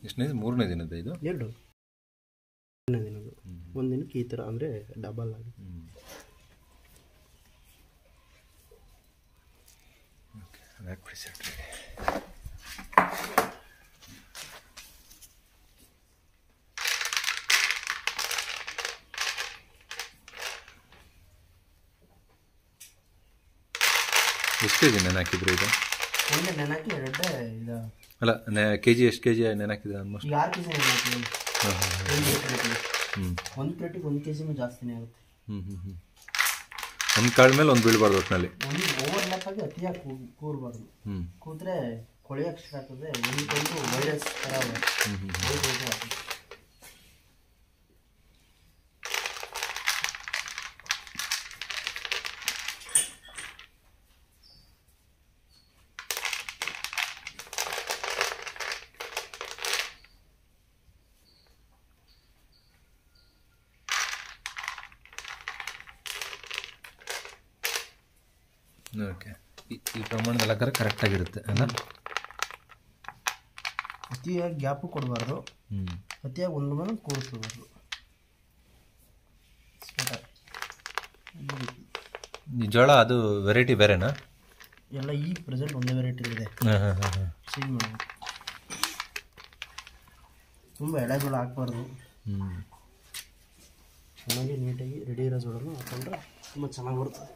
ಎಷ್ಟನೇ ಮೂರನೇ ದಿನದ ಇದು ಎರಡು ಎರಡನೇ ದಿನದ್ದು ಒಂದು ದಿನಕ್ಕೆ ಈ ಥರ ಅಂದರೆ ಡಬಲ್ ಆಗಿ ಅದಾಗಿ ಬಿಡಿ ಸರ್ ಎಷ್ಟು ಕೆ ಜಿ ನೆನೆ ಹಾಕಿದ್ರು ಇದು ಒಂದೇ ನೆನಕ್ಕೆ ಎರಡೇ ಇದು ಅಲ್ಲ ಕೆ ಜಿ ಎಷ್ಟು ಕೆ ಜಿ ನೆನೆ ಹಾಕಿದ್ರೆ ಆಲ್ಮೋಸ್ಟ್ ಈಗ ಆರು ಕೆ ಜಿ ನೆನಕ್ಕೆ ಹಾಂ ಹಾಂ ಒಂದು ಪ್ಲೇಟಿಗೆ ಹ್ಞೂ ಒಂದು ಪ್ಲೇಟಿಗೆ ಒಂದು ಕೆ ಜಿನೂ ಜಾಸ್ತಿನೇ ಆಗುತ್ತೆ ಹ್ಞೂ ಹ್ಞೂ ಹ್ಞೂ ಒಂದು ಕಾಳ ಮೇಲೆ ಒಂದು ಬೀಳಬಾರ್ದು ಒಟ್ಟಿನಲ್ಲಿ ಒಂದು ಓವರ್ಲ್ಯಾಪ್ ಆಗಿ ಅತಿಯಾಗಿ ಕೂ ಕೂರಬಾರ್ದು ಹ್ಞೂ ಕೂತ್ರೆ ಕೊಳೆಯಕ್ಕೆ ಸ್ಟಾರ್ಟ್ ಆಗ್ತದೆ ಒಂದು ಟೈಮು ವೈರಸ್ ಥರ ಹ್ಞೂ ಹ್ಞೂ weight weight ಆಗ್ತದೆ. ಓಕೆ ಈ ಈ ಪ್ರಮಾಣದಲ್ಲಿ ಹಾಕಿದ್ರೆ ಕರೆಕ್ಟಾಗಿರುತ್ತೆ ಅಲ್ಲ ಅತಿಯಾಗಿ ಗ್ಯಾಪು ಕೊಡಬಾರ್ದು ಹ್ಞೂ ಅತಿಯಾಗಿ ಒಂದು ಮೇಲೆ ಕೂರಿಸ್ಕೋಬಾರ್ದು ಈ ಜೋಳ ಅದು ವೆರೈಟಿ ಬೇರೆನಾ ಎಲ್ಲ ಈ ಪ್ರೆಸೆಂಟ್ ಒಂದೇ ವೆರೈಟಿ ಇದೆ ಹಾಂ ಹಾಂ ಹಾಂ ಹಾಂ ಚೇಂಜ್ ಮಾಡಬೇಕು ತುಂಬ ಎಳೆ ಜೋಳ ಹಾಕ್ಬಾರ್ದು ಹ್ಞೂ ಚೆನ್ನಾಗಿ ನೀಟಾಗಿ ರೆಡಿ ಇರೋ ಜೋಳನ ಹಾಕೊಂಡ್ರೆ ತುಂಬ ಚೆನ್ನಾಗಿ ಬರ್ತದೆ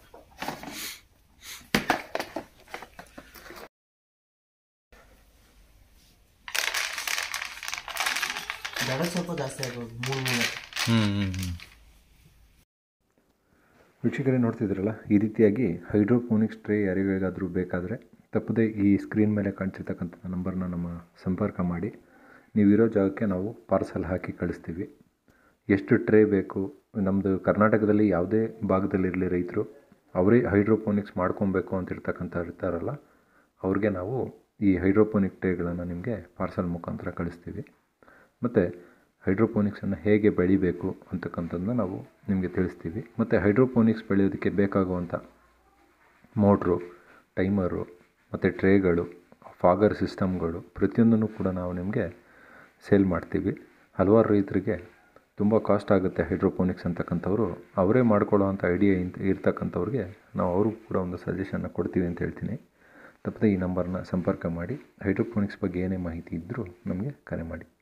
ಜಡ ಸ್ವಲ್ಪ ಜಾಸ್ತಿ ಆಗ್ಬೋದು ಮೂರು ಮೂರು ಹ್ಞೂ ಹ್ಞೂ ಹ್ಞೂ ವೀಕ್ಷಕರೇ ನೋಡ್ತಿದ್ರಲ್ಲ ಈ ರೀತಿಯಾಗಿ ಹೈಡ್ರೋಪೋನಿಕ್ಸ್ ಟ್ರೇ ಯಾರಿಗಾದರೂ ಬೇಕಾದರೆ ತಪ್ಪದೆ ಈ ಸ್ಕ್ರೀನ್ ಮೇಲೆ ಕಾಣ್ತಿರ್ತಕ್ಕಂಥ ನಂಬರ್ನ ನಮ್ಮ ಸಂಪರ್ಕ ಮಾಡಿ ನೀವಿರೋ ಜಾಗಕ್ಕೆ ನಾವು ಪಾರ್ಸಲ್ ಹಾಕಿ ಕಳಿಸ್ತೀವಿ ಎಷ್ಟು ಟ್ರೇ ಬೇಕು ನಮ್ಮದು ಕರ್ನಾಟಕದಲ್ಲಿ ಯಾವುದೇ ಭಾಗದಲ್ಲಿರಲಿ ರೈತರು ಅವರೇ ಹೈಡ್ರೋಪೋನಿಕ್ಸ್ ಮಾಡ್ಕೊಬೇಕು ಅಂತ ಇರ್ತಕ್ಕಂಥ ಇರ್ತಾರಲ್ಲ ಅವ್ರಿಗೆ ನಾವು ಈ ಹೈಡ್ರೋಪೋನಿಕ್ ಟ್ರೇಗಳನ್ನು ನಿಮಗೆ ಪಾರ್ಸಲ್ ಮುಖಾಂತರ ಕಳಿಸ್ತೀವಿ ಮತ್ತು ಹೈಡ್ರೋಪೋನಿಕ್ಸನ್ನು ಹೇಗೆ ಬೆಳಿಬೇಕು ಅಂತಕ್ಕಂಥದ್ದನ್ನ ನಾವು ನಿಮಗೆ ತಿಳಿಸ್ತೀವಿ ಮತ್ತು ಹೈಡ್ರೋಪೋನಿಕ್ಸ್ ಬೆಳೆಯೋದಕ್ಕೆ ಬೇಕಾಗುವಂಥ ಮೋಟ್ರು ಟೈಮರು ಮತ್ತು ಟ್ರೇಗಳು ಫಾಗರ್ ಸಿಸ್ಟಮ್ಗಳು ಪ್ರತಿಯೊಂದನ್ನು ಕೂಡ ನಾವು ನಿಮಗೆ ಸೇಲ್ ಮಾಡ್ತೀವಿ ಹಲವಾರು ರೈತರಿಗೆ ತುಂಬ ಕಾಸ್ಟ್ ಆಗುತ್ತೆ ಹೈಡ್ರೋಪೋನಿಕ್ಸ್ ಅಂತಕ್ಕಂಥವ್ರು ಅವರೇ ಮಾಡ್ಕೊಳ್ಳೋ ಅಂಥ ಐಡಿಯಾ ಇಂತ ಇರ್ತಕ್ಕಂಥವ್ರಿಗೆ ನಾವು ಅವ್ರಿಗೂ ಕೂಡ ಒಂದು ಸಜೆಷನ್ನ ಕೊಡ್ತೀವಿ ಅಂತ ಹೇಳ್ತೀನಿ ತಪ್ಪದೆ ಈ ನಂಬರ್ನ ಸಂಪರ್ಕ ಮಾಡಿ ಹೈಡ್ರೋಪೋನಿಕ್ಸ್ ಬಗ್ಗೆ ಏನೇ ಮಾಹಿತಿ ಇದ್ದರೂ ನಮಗೆ ಕರೆ ಮಾಡಿ